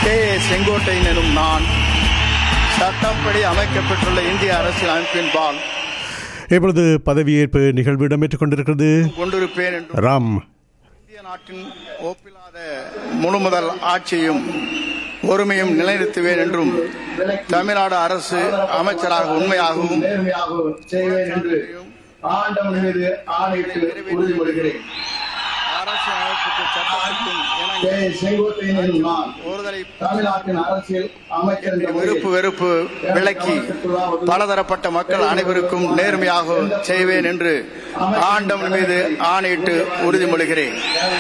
K A Sengottaiyan எனும் நான் சட்டப்படி அமைக்கப்பட்டுள்ள இந்திய அரசியல் அமைப்பின்பால் இப்பொழுது பதவியேற்பு நிகழ்வு இடம்பெற்றுக் கொண்டிருக்கிறது கொண்டிருப்பேன் என்றும் ராம் இந்திய நாட்டின் ஒப்பில்லாத முழுமுதல் ஆட்சியும் ஒருமையும் நிலைநிறுத்துவேன் என்றும் தமிழ்நாடு அரசு அமைச்சராக உண்மையாகவும் நேர்மையாகவும் செய்வேன் என்று ஆண்டவன் மீது ஆணையிட்டு உறுதிமொழிகிறேன் அரசு அமைப்புக்கு சட்டத்திற்கும் கே. இணங்க செங்கோட்டையன் எனும் நான் ஒருதலை தமிழ்நாட்டின் அரசியல் அமைச்சர் என்ற விருப்பு வெறுப்பு விலக்கி பலதரப்பட்ட மக்கள் அனைவருக்கும் நேர்மையாக செய்வேன் என்று ஆண்டவன் மீது ஆணையிட்டு உறுதிமொழிகிறேன்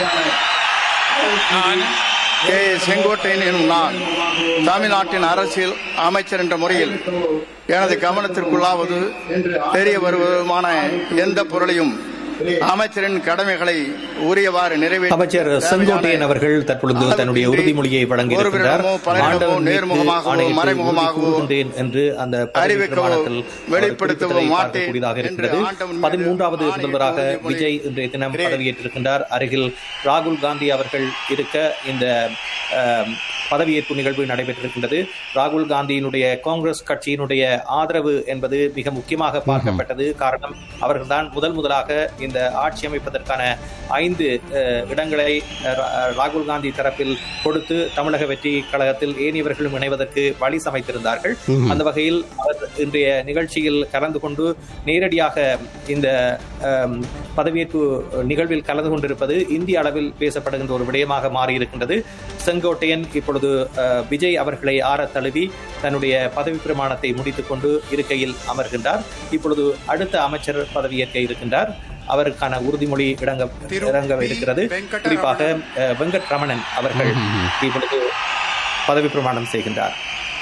கே ஏ செங்கோட்டையன் எனும் நான் தமிழ்நாட்டின் அரசியல் அமைச்சர் என்ற முறையில் எனது கவனத்திற்குள்ளாவது தெரிய வருவதுமான எந்த பொருளையும் அமைச்சரின் கடமைகளை உரியவாறு நிறைவேற்ற அமைச்சர் செங்கோட்டையன் அவர்கள் தற்பொழுது தன்னுடைய உறுதிமொழியை வழங்கியிருக்கிறார் ஒருவரிடமோ பலரிடமோ ஆண்டவன் மீது நேர்முகமாகவோ ஆணையிட்டு மறைமுகமாகவோ உறுதி கூறுகின்றேன் என்று அந்த பதவி அறிவிக்கவோ பிரமாணத்தில் அவர் வெளிப்படுத்தவோ குறிப்பிட்டதை மாட்டேன் பார்க்கக்கூடியதாக என்று இருக்கிறது ஆண்டவன் மீது பதிமூன்றாவது ஆணையிட்டு முதல்வராக உறுதிமொழி விஜய் இன்றைய தினம் இருக்கிறேன். பதவியேற்றிருக்கின்றார் அருகில் ராகுல் காந்தி அவர்கள் இருக்க இந்த அஹ், பதவியேற்பு நிகழ்வு நடைபெற்றிருக்கின்றது ராகுல் காந்தியினுடைய காங்கிரஸ் கட்சியினுடைய ஆதரவு என்பது மிக முக்கியமாக பார்க்கப்பட்டது காரணம் அவர்கள்தான் முதல் முதலாக இந்த ஆட்சி அமைப்பதற்கான ஐந்து அஹ், இடங்களை அஹ், ரா- ராகுல் காந்தி தரப்பில் கொடுத்து தமிழக வெற்றி கழகத்தில் ஏனியவர்களும் இணைவதற்கு வழி சமைத்திருந்தார்கள் அந்த வகையில் அவர் இன்றைய நிகழ்ச்சியில் கலந்து கொண்டு நேரடியாக இந்த அம், பதவியேற்பு நிகழ்வில் கலந்து கொண்டிருப்பது இந்திய அளவில் பேசப்படுகின்ற ஒரு விடயமாக மாறியிருக்கின்றது செங்கோட்டையன் இப்பொழுது அஹ், விஜய் அவர்களை ஆற தழுவி தன்னுடைய பதவி பிரமாணத்தை முடித்துக் கொண்டு இருக்கையில் அமர்கின்றார் இப்பொழுது அடுத்த அமைச்சர் பதவியேற்க இருக்கின்றார் அவருக்கான உறுதிமொழி இடங்க இறங்க இருக்கிறது குறிப்பாக அஹ், வெங்கட் ரமணன் அவர்கள் இப்பொழுது பதவி பிரமாணம் செய்கின்றார்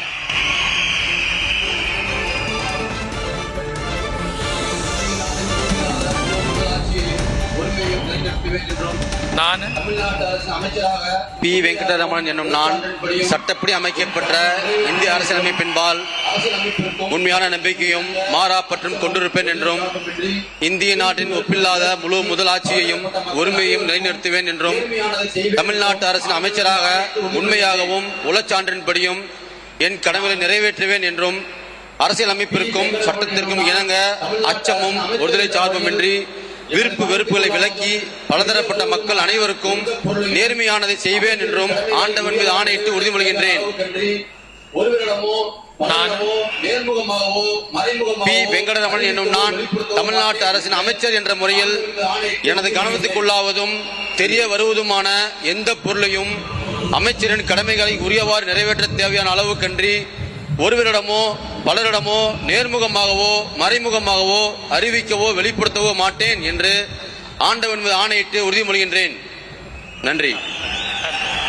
நான் பி வெங்கடரமணன் என்னும் நான் சட்டப்படி அமைக்கப்பட்ட இந்திய அரசியலமைப்பின்பால் உண்மையான நம்பிக்கையும் மாறாப்பற்றும் கொண்டிருப்பேன் என்றும் இந்திய நாட்டின் ஒப்பில்லாத முழு முதலாட்சியையும் ஒருமையையும் நிலைநிறுத்துவேன் என்றும் தமிழ்நாட்டு அரசின் அமைச்சராக உண்மையாகவும் உளச்சான்றின்படியும் என் கடமைகளை நிறைவேற்றுவேன் என்றும் அரசியலமைப்பிற்கும் சட்டத்திற்கும் இணங்க அச்சமும் ஒருதலை சார்புமின்றி விருப்பு வெறுப்புகளை விலக்கி பலதரப்பட்ட மக்கள் அனைவருக்கும் நேர்மையானதை செய்வேன் என்றும் ஆண்டவன் மீது ஆணையிட்டு உறுதிமொழிகின்றேன் ஒருவரிடமோ நான் நேர்முகமாகவோ பி வெங்கடரமணன் என்னும் நான் தமிழ்நாட்டு அரசின் அமைச்சர் என்ற முறையில் எனது கவனத்துக்குள்ளாவதும் தெரிய வருவதுமான எந்த பொருளையும் அமைச்சரின் கடமைகளை உரியவாறு நிறைவேற்ற தேவையான அளவுக்கன்றி ஒருவரிடமோ பலரிடமோ நேர்முகமாகவோ மறைமுகமாகவோ அறிவிக்கவோ வெளிப்படுத்தவோ மாட்டேன் என்று ஆண்டவன் மீது ஆணையிட்டு உறுதிமொழிகின்றேன் நன்றி